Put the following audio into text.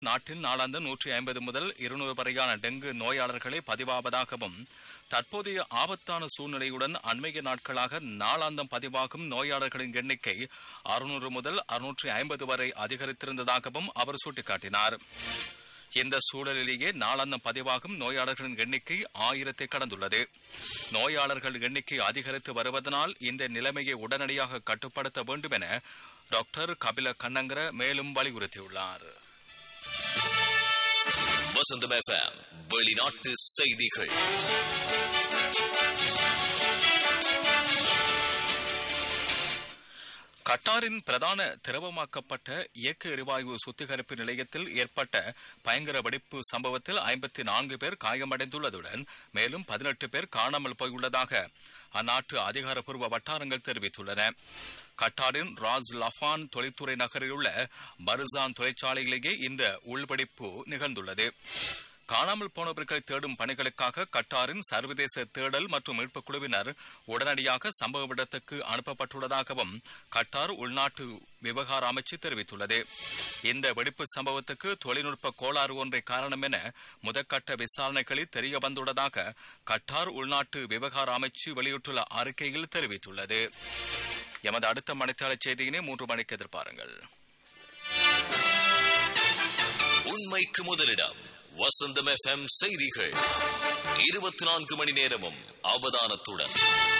நாட்டில் நாளாந்து நூற்றி ஐம்பது முதல் இருநூறு வரையான டெங்கு நோயாளர்களே பதிவாவதாகவும் தற்போதைய ஆபத்தான சூழ்நிலையுடன் அண்மைய நாட்களாக நாளாந்தம் பதிவாகும் நோயாளர்களின் எண்ணிக்கை அறுநூறு முதல் அறுநூற்றி ஐம்பது வரை அதிகரித்திருந்ததாகவும் அவர் சுட்டிக்காட்டினார் இந்த சூழலிலேயே நாளாந்தம் பதிவாகும் நோயாளர்களின் எண்ணிக்கை ஆயிரத்தை கடந்துள்ளது நோயாளர்கள் எண்ணிக்கை அதிகரித்து வருவதனால் இந்த நிலைமையை உடனடியாக கட்டுப்படுத்த வேண்டும் என டாக்டர் கபில கண்ணங்கர மேலும் வலியுறுத்தியுள்ளார் வசந்தம் எஃப்எம் வெளிநாட்டு செய்திகள் கட்டாரின் பிரதான திரவமாக்கப்பட்ட இயக்க எரிவாயு சுத்திகரிப்பு நிலையத்தில் ஏற்பட்ட பயங்கர வெடிப்பு சம்பவத்தில் ஐம்பத்தி நான்கு பேர் காயமடைந்துள்ளதுடன் மேலும் பதினெட்டு பேர் காணாமல் போயுள்ளதாக அந்நாட்டு அதிகாரப்பூர்வ வட்டாரங்கள் தெரிவித்துள்ளன கட்டாரின் ராஸ் லஃபான் தொழில்துறை நகரில் உள்ள பர்சான் தொழிற்சாலையிலேயே இந்த உள்வெடிப்பு நிகழ்ந்துள்ளது காணாமல் போனவர்களை தேடும் பணிகளுக்காக கட்டாரின் சர்வதேச தேடல் மற்றும் மீட்புக் குழுவினர் உடனடியாக சம்பவ இடத்துக்கு அனுப்பப்பட்டுள்ளதாகவும் கட்டார் உள்நாட்டு விவகார அமைச்சு தெரிவித்துள்ளது இந்த வெடிப்பு சம்பவத்துக்கு தொழில்நுட்ப கோளாறு ஒன்றை காரணம் என முதற்கட்ட விசாரணைகளில் தெரிய வந்துள்ளதாக கட்டார் உள்நாட்டு விவகார அமைச்சு வெளியிட்டுள்ள அறிக்கையில் தெரிவித்துள்ளது எமது அடுத்த மணித்தாள செய்தியினை மூன்று மணிக்கு எதிர்பாருங்கள் உண்மைக்கு முதலிடம் வசந்தம் எஃப்எம் செய்திகள் இருபத்தி நான்கு மணி நேரமும் அவதானத்துடன்